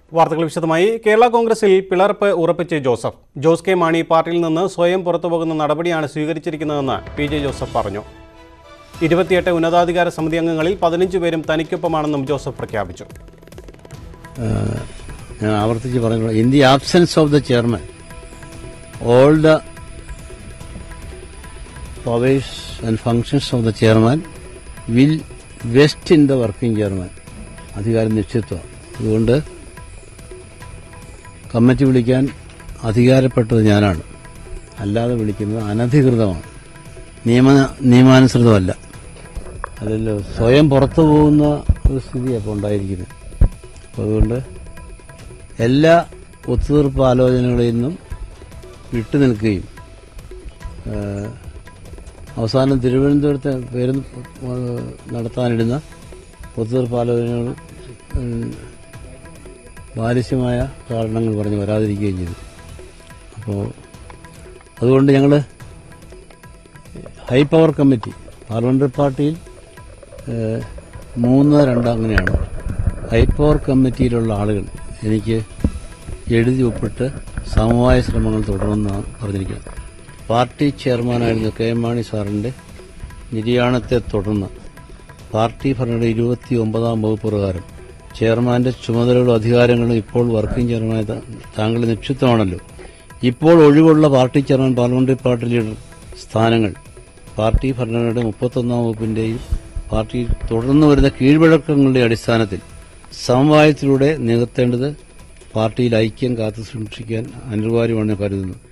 വാർത്തകൾ വിശദമായി കേരള കോൺഗ്രസിൽ പിളർപ്പ് ഉറപ്പിച്ച് ജോസഫ് ജോസ് കെ മാണി പാർട്ടിയിൽ നിന്ന് സ്വയം പുറത്തുപോകുന്ന നടപടിയാണ് സ്വീകരിച്ചിരിക്കുന്നതെന്ന് പി ജെ ജോസഫ് പറഞ്ഞു ഇരുപത്തിയെട്ട് ഉന്നതാധികാര സമിതി അംഗങ്ങളിൽ പതിനഞ്ച് പേരും തനിക്കൊപ്പമാണെന്നും ജോസഫ് പ്രഖ്യാപിച്ചു ഏഹ് ഞാൻ ആവർത്തിച്ച് പറഞ്ഞു in the absence of the chairman all the powers and functions of the chairman will vest in the working chairman അധികാരം നിശ്ചിത്വം അതുകൊണ്ട് കമ്മിറ്റി വിളിക്കാൻ അധികാരപ്പെട്ടത് ഞാനാണ് അല്ലാതെ വിളിക്കുന്നത് അനധികൃതമാണ് നിയമ നിയമാനുസൃതമല്ല അതല്ലോ സ്വയം പുറത്തു പോകുന്ന ഒരു സ്ഥിതി അപ്പോൾ ഉണ്ടായിരിക്കുന്നത് അപ്പോൾ അതുകൊണ്ട് എല്ലാ ഒത്തുതീർപ്പ് ആലോചനകളിൽ നിന്നും വിട്ടുനിൽക്കുകയും ഏഹ്, അവസാനം തിരുവനന്തപുരത്ത് പേര് ഏഹ്, നടത്താനിടുന്ന ഒത്തുതീർപ്പ് ആലോചനകൾ ഉം, ബാലിശ്യമായ കാരണങ്ങൾ പറഞ്ഞ് വരാതിരിക്കുകയും ചെയ്തു അപ്പോൾ അതുകൊണ്ട് ഞങ്ങൾ ഹൈ പവർ കമ്മിറ്റി പാർലമെന്ററി പാർട്ടിയിൽ ഏഹ്, മൂന്ന് രണ്ട് അങ്ങനെയാണ് ഹൈ പവർ കമ്മിറ്റിയിലുള്ള ആളുകൾ എനിക്ക് എഴുതി ഒപ്പിട്ട് സമവായ ശ്രമങ്ങൾ തുടരുമെന്നാണ് പറഞ്ഞിരിക്കുന്നത് പാർട്ടി ചെയർമാനായിരുന്ന കെ എം മാണി സാറിന്റെ നിര്യാണത്തെ തുടർന്ന് പാർട്ടി ഭരണയുടെ ഇരുപത്തി ഒമ്പതാം വകുപ്പ് പ്രകാരം ചെയർമാന്റെ ചുമതലകളും അധികാരങ്ങളും ഇപ്പോൾ വർക്കിംഗ് ചെയർമാൻ താങ്കളുടെ നിക്ഷിപ്തമാണല്ലോ ഇപ്പോൾ ഒഴിവുള്ള party chairman parliamentary party leader സ്ഥാനങ്ങൾ പാർട്ടി ഭരണഘടനയുടെ മുപ്പത്തൊന്നാം വകുപ്പിന്റെയും പാർട്ടിയിൽ തുടർന്നു വരുന്ന കീഴ്വഴക്കങ്ങളുടെ അടിസ്ഥാനത്തിൽ സമവായത്തിലൂടെ നികത്തേണ്ടത് പാർട്ടിയിൽ ഐക്യം കാത്തു സൂക്ഷിക്കാൻ അനിവാര്യമാണെന്ന് കരുതുന്നു